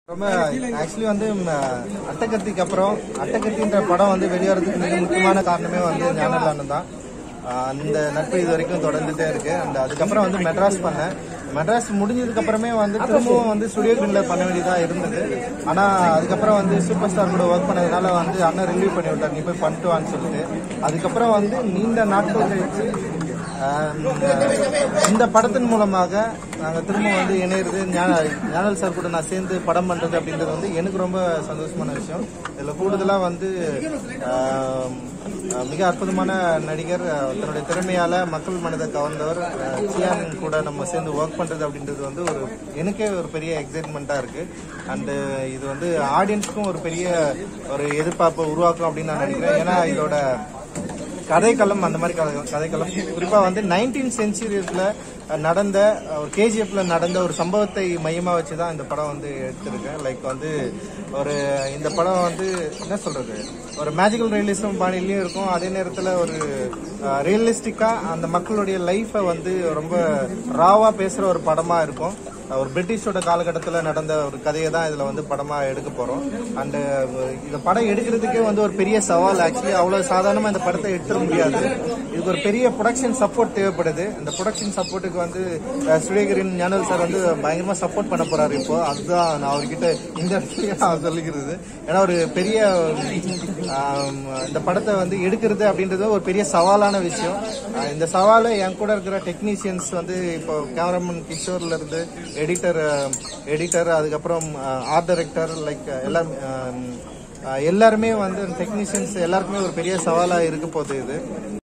ரொம்ப ஆக்சுவலி வந்து ம், அட்டகத்திக்கு அப்புறம் அட்டகத்தின்ற படம் வந்து வெளிவரதுக்கு மிக முக்கியமான காரணமே வந்து ஞானலானு தான் ஆஹ் அந்த நட்பு இது வரைக்கும் தொடர்ந்துட்டே இருக்கு அந்த அதுக்கப்புறம் வந்து மெட்ராஸ் பண்ணேன் மெட்ராஸ் முடிஞ்சதுக்கு அப்புறமே வந்து திரும்பவும் வந்து ஸ்டுடியோ கிரீன்ல பண்ண வேண்டியதா இருந்தது ஆனா அதுக்கப்புறம் வந்து சூப்பர் ஸ்டார் கூட ஒர்க் பண்ணதுனால வந்து அண்ணன் ரிலீவ் பண்ணி விட்டார் நீ போய் பண்ணிட்டு வான்னு சொல்லிட்டு அதுக்கப்புறம் வந்து நீண்ட நாட்கள் கழிச்சு ஆஹ் இந்த படத்தின் மூலமாக நாங்கள் திரும்ப வந்து இணையிறது ஞான ஞானல் சார் கூட நான் சேர்ந்து படம் பண்றது அப்படின்றது வந்து எனக்கு ரொம்ப சந்தோஷமான விஷயம் இதில் கூடுதலாக வந்து ஆஹ், மிக அற்புதமான நடிகர் ஆஹ், தன்னுடைய திறமையால மக்கள் மனதை கவர்ந்தவர் ஆஹ், சியான் கூட நம்ம சேர்ந்து ஒர்க் பண்றது அப்படின்றது வந்து ஒரு எனக்கே ஒரு பெரிய எக்ஸைட்மெண்ட்டாக இருக்கு அண்டு இது வந்து ஆடியன்ஸ்க்கும் ஒரு பெரிய ஒரு எதிர்பார்ப்பை உருவாக்கும் அப்படின்னு நான் நினைக்கிறேன் ஏன்னா இதோட கதைக்களம் அந்த மாதிரி கதை கதைக்களம் குறிப்பா வந்து நைன்டீன் சென்ச்சுரிஸ்ல நடந்த ஒரு கேஜிஎஃப்ல நடந்த ஒரு சம்பவத்தை மையமா வச்சு தான் இந்த படம் வந்து எடுத்திருக்கேன் லைக் வந்து ஒரு இந்த படம் வந்து என்ன சொல்றது ஒரு மேஜிக்கல் ரியலிசம் பாணிலையும் இருக்கும் அதே நேரத்துல ஒரு ரியலிஸ்டிக்கா அந்த மக்களுடைய லைஃபை வந்து ரொம்ப ராவா பேசுற ஒரு படமா இருக்கும் ஒரு பிரிட்டிஷோட காலகட்டத்தில் நடந்த ஒரு கதையை தான் இதில் வந்து படமாக எடுக்க போகிறோம் அண்டு இந்த படம் எடுக்கிறதுக்கே வந்து ஒரு பெரிய சவால் ஆக்சுவலி அவ்வளோ சாதாரணமாக இந்த படத்தை எடுத்துட முடியாது இதுக்கு ஒரு பெரிய ப்ரொடக்ஷன் சப்போர்ட் தேவைப்படுது இந்த ப்ரொடக்ஷன் சப்போர்ட்டுக்கு வந்து ஸ்ரீகிரின் ஞானல் சார் வந்து பயங்கரமாக சப்போர்ட் பண்ண போறாரு இப்போ அதுதான் நான் அவர்கிட்ட இந்த இடத்துல நான் சொல்லிக்கிறது ஏன்னா ஒரு பெரிய ஆம், இந்த படத்தை வந்து எடுக்கிறது அப்படின்றது ஒரு பெரிய சவாலான விஷயம் ஆஹ் இந்த சவாலை என் கூட இருக்கிற டெக்னீஷியன்ஸ் வந்து இப்போ கேமராமேன் கிஷோர்ல இருந்து எடிட்டர் எடிட்டர் அதுக்கப்புறம் ஆர்ட் டைரக்டர் லைக் எல்லாம் ஆஹ் எல்லாருமே வந்து டெக்னீஷியன்ஸ் எல்லாருக்குமே ஒரு பெரிய சவாலா இருக்க போகுது இது